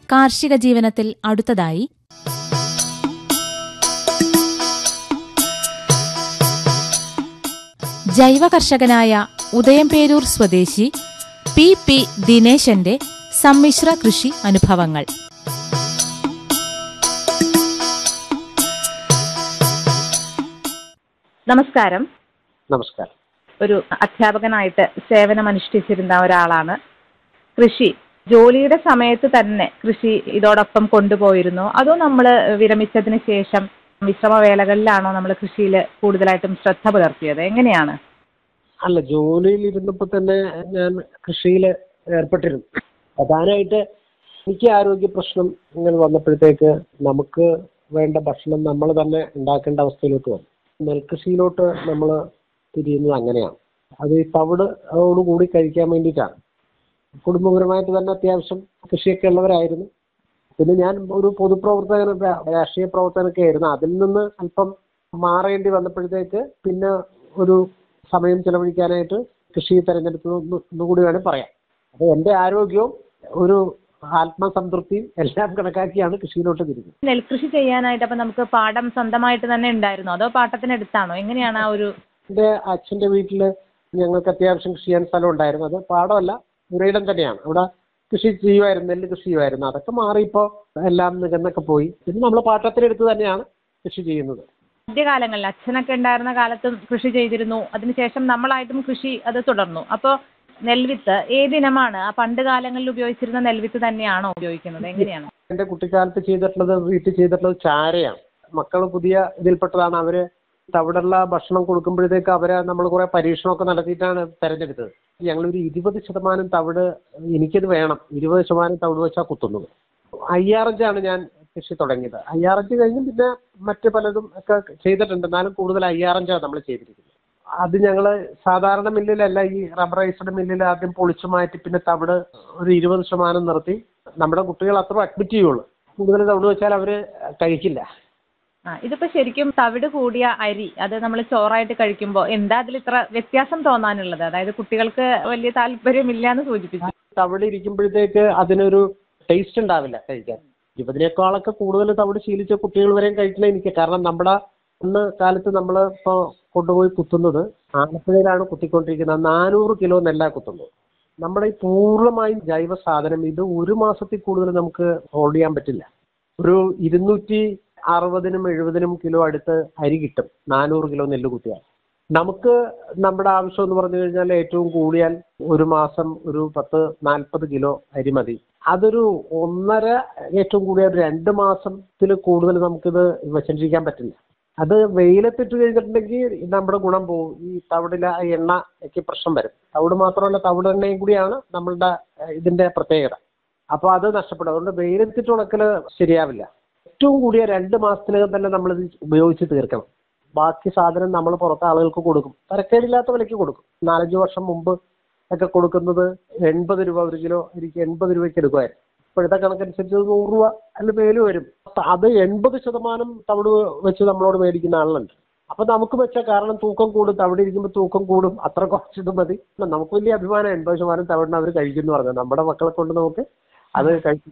കാർഷിക ജീവനത്തിൽ അടുത്തതായി ജൈവ കർഷകനായ ഉദയംപേരൂർ സ്വദേശി പി പി ദിനേശന്റെ സമ്മിശ്ര കൃഷി അനുഭവങ്ങൾ നമസ്കാരം നമസ്കാരം ഒരു അധ്യാപകനായിട്ട് സേവനമനുഷ്ഠിച്ചിരുന്ന ഒരാളാണ് കൃഷി ജോലിയുടെ സമയത്ത് തന്നെ കൃഷി ഇതോടൊപ്പം കൊണ്ടുപോയിരുന്നു അതോ നമ്മൾ വിരമിച്ചതിന് ശേഷം വിശ്രമവേളകളിലാണോ നമ്മൾ കൃഷിയിൽ കൂടുതലായിട്ടും ശ്രദ്ധ പുലർത്തിയത് എങ്ങനെയാണ് അല്ല ജോലിയിൽ ഇരുന്നപ്പോൾ തന്നെ ഞാൻ കൃഷിയിൽ ഏർപ്പെട്ടിരുന്നു പ്രധാനമായിട്ട് എനിക്ക് ആരോഗ്യ പ്രശ്നം ഇങ്ങനെ വന്നപ്പോഴത്തേക്ക് നമുക്ക് വേണ്ട ഭക്ഷണം നമ്മൾ തന്നെ ഉണ്ടാക്കേണ്ട അവസ്ഥയിലോട്ട് വന്നു നെൽകൃഷിയിലോട്ട് നമ്മൾ തിരിയുന്നത് അങ്ങനെയാണ് അത് ഈ തവിട് കൂടി കഴിക്കാൻ വേണ്ടിയിട്ടാണ് കുടുംബപരമായിട്ട് തന്നെ അത്യാവശ്യം കൃഷിയൊക്കെ ഉള്ളവരായിരുന്നു പിന്നെ ഞാൻ ഒരു പൊതുപ്രവർത്തകൻ രാ- രാഷ്ട്രീയ പ്രവർത്തകനൊക്കെ ആയിരുന്നു അതിൽ നിന്ന് അല്പം മാറേണ്ടി വന്നപ്പോഴത്തേക്ക് പിന്നെ ഒരു സമയം ചെലവഴിക്കാനായിട്ട് കൃഷി തെരഞ്ഞെടുത്തത് ഒന്ന് ഒന്നുകൂടി വേണേൽ പറയാം അപ്പോൾ എൻ്റെ ആരോഗ്യവും ഒരു ആത്മസംതൃപ്തിയും എല്ലാം കണക്കാക്കിയാണ് കൃഷിയിലോട്ട് തിരിഞ്ഞത് നെൽകൃഷി ചെയ്യാനായിട്ട് അപ്പൊ നമുക്ക് പാടം സ്വന്തമായിട്ട് തന്നെ ഉണ്ടായിരുന്നോ അതോ പാട്ടത്തിനെടുത്താണോ എങ്ങനെയാണ് ആ ഒരു എൻ്റെ അച്ഛൻ്റെ വീട്ടിൽ ഞങ്ങൾക്ക് അത്യാവശ്യം കൃഷി ചെയ്യാൻ സ്ഥലം ഉണ്ടായിരുന്നു അത് പാടമല്ല പുരയിടം തന്നെയാണ് അവിടെ കൃഷി ചെയ്യുമായിരുന്നു നെല്ല് കൃഷി ചെയ്യുമായിരുന്നു അതൊക്കെ മാറി ഇപ്പോൾ എല്ലാം നികന്നൊക്കെ പോയി പിന്നെ നമ്മൾ പാട്ടത്തിനെടുത്ത് തന്നെയാണ് കൃഷി ചെയ്യുന്നത് ആദ്യകാലങ്ങളിൽ അച്ഛനൊക്കെ ഉണ്ടായിരുന്ന കാലത്തും കൃഷി ചെയ്തിരുന്നു അതിനുശേഷം നമ്മളായിട്ടും കൃഷി അത് തുടർന്നു അപ്പോൾ നെൽവിത്ത് ഏതിനമാണ് ആ പണ്ട് കാലങ്ങളിൽ ഉപയോഗിച്ചിരുന്ന നെൽവിത്ത് തന്നെയാണോ ഉപയോഗിക്കുന്നത് എങ്ങനെയാണ് എൻ്റെ കുട്ടിക്കാലത്ത് ചെയ്തിട്ടുള്ളത് വീട്ടിൽ ചെയ്തിട്ടുള്ളത് ചാരയാണ് മക്കൾ പുതിയ ഇതിൽപ്പെട്ടതാണ് അവര് തവിടുള്ള ഭക്ഷണം കൊടുക്കുമ്പോഴത്തേക്ക് അവരെ നമ്മൾ കുറെ പരീക്ഷണമൊക്കെ നടത്തിയിട്ടാണ് തെരഞ്ഞെടുത്തത് ഞങ്ങളൊരു ഇരുപത് ശതമാനം തവിട് എനിക്കത് വേണം ഇരുപത് ശതമാനം തവിട് വെച്ചാൽ കുത്തുന്നത് അയ്യാറഞ്ചാണ് ഞാൻ കൃഷി തുടങ്ങിയത് അയ്യാറഞ്ച് കഴിഞ്ഞ് പിന്നെ മറ്റ് പലതും ഒക്കെ ചെയ്തിട്ടുണ്ട് എന്നാലും കൂടുതൽ അയ്യാറഞ്ചാണ് നമ്മൾ ചെയ്തിരിക്കുന്നത് അത് ഞങ്ങൾ സാധാരണ മില്ലിലല്ല ഈ റബ്ബറൈസ്ഡ് മില്ലിൽ ആദ്യം പൊളിച്ചു മാറ്റി പിന്നെ തവിട് ഒരു ഇരുപത് ശതമാനം നിർത്തി നമ്മുടെ കുട്ടികൾ അത്ര അഡ്മിറ്റ് ചെയ്യുള്ളൂ കൂടുതൽ തവിട് വെച്ചാൽ അവർ കഴിക്കില്ല ആ ഇതിപ്പോ ശരിക്കും തവിട് കൂടിയ അരി അത് നമ്മൾ ചോറായിട്ട് കഴിക്കുമ്പോൾ എന്താ അതിൽ ഇത്ര വ്യത്യാസം തോന്നാനുള്ളത് അതായത് കുട്ടികൾക്ക് വലിയ താല്പര്യമില്ല എന്ന് സൂചിപ്പിച്ചു തവിട് ഇരിക്കുമ്പോഴത്തേക്ക് അതിനൊരു ടേസ്റ്റ് ഉണ്ടാവില്ല കഴിക്കാൻ ഇരുപതിനേക്കാളൊക്കെ കൂടുതൽ തവിട് ശീലിച്ച കുട്ടികൾ വരെയും കഴിക്കണ എനിക്ക് കാരണം നമ്മുടെ അന്ന് കാലത്ത് നമ്മൾ ഇപ്പോൾ കൊണ്ടുപോയി കുത്തുന്നത് ആലപ്പുഴയിലാണ് കുത്തിക്കൊണ്ടിരിക്കുന്നത് നാനൂറ് കിലോ നെല്ലാ കുത്തുന്നത് നമ്മുടെ ഈ പൂർണ്ണമായും ജൈവ സാധനം ഇത് ഒരു മാസത്തിൽ കൂടുതൽ നമുക്ക് ഹോൾഡ് ചെയ്യാൻ പറ്റില്ല ഒരു ഇരുന്നൂറ്റി അറുപതിനും എഴുപതിനും കിലോ അടുത്ത് അരി കിട്ടും നാനൂറ് കിലോ നെല്ല് കുത്തിയാൽ നമുക്ക് നമ്മുടെ ആവശ്യം എന്ന് പറഞ്ഞു കഴിഞ്ഞാൽ ഏറ്റവും കൂടിയാൽ ഒരു മാസം ഒരു പത്ത് നാൽപ്പത് കിലോ അരി മതി അതൊരു ഒന്നര ഏറ്റവും കൂടിയ ഒരു രണ്ട് മാസത്തിൽ കൂടുതൽ നമുക്കിത് വെച്ചിരിക്കാൻ പറ്റില്ല അത് വെയിലത്തിട്ട് കഴിഞ്ഞിട്ടുണ്ടെങ്കിൽ നമ്മുടെ ഗുണം പോകും ഈ തവിടിലെ ആ എണ്ണയ്ക്ക് പ്രശ്നം വരും തവിട് മാത്രമല്ല തവിടെണ്ണയും കൂടിയാണ് നമ്മളുടെ ഏഹ്, ഇതിന്റെ പ്രത്യേകത അപ്പോൾ അത് നഷ്ടപ്പെടും അതുകൊണ്ട് വെയിലത്തിട്ട് ഉണക്കൽ ശരിയാവില്ല ഏറ്റവും കൂടിയ രണ്ട് മാസത്തിനകം തന്നെ നമ്മൾ ഇത് ഉപയോഗിച്ച് തീർക്കണം ബാക്കി സാധനം നമ്മൾ പുറത്ത് ആളുകൾക്ക് കൊടുക്കും തരക്കേടില്ലാത്ത വിലയ്ക്ക് കൊടുക്കും നാലഞ്ച് വർഷം മുമ്പ് ഒക്കെ കൊടുക്കുന്നത് എൺപത് രൂപ ഒരു കിലോ എനിക്ക് എൺപത് രൂപയ്ക്ക് എടുക്കുമായിരുന്നു ഇപ്പോഴത്തെ കണക്കനുസരിച്ച് അത് നൂറ് രൂപ അതിൽ മേല് വരും അപ്പൊ അത് എൺപത് ശതമാനം തവിട് വെച്ച് നമ്മളോട് മേടിക്കുന്ന ആളുണ്ട് അപ്പൊ നമുക്ക് വെച്ച കാരണം തൂക്കം കൂടും തവിട് ഇരിക്കുമ്പോൾ തൂക്കം കൂടും അത്ര കുറച്ചിട്ട് മതി നമുക്ക് വലിയ അഭിമാനം എൺപത് ശതമാനം തവിടിന് അവർ കഴിക്കുന്നു പറഞ്ഞു നമ്മുടെ മക്കളെ കൊണ്ട് നമുക്ക് അത് കഴിച്ചു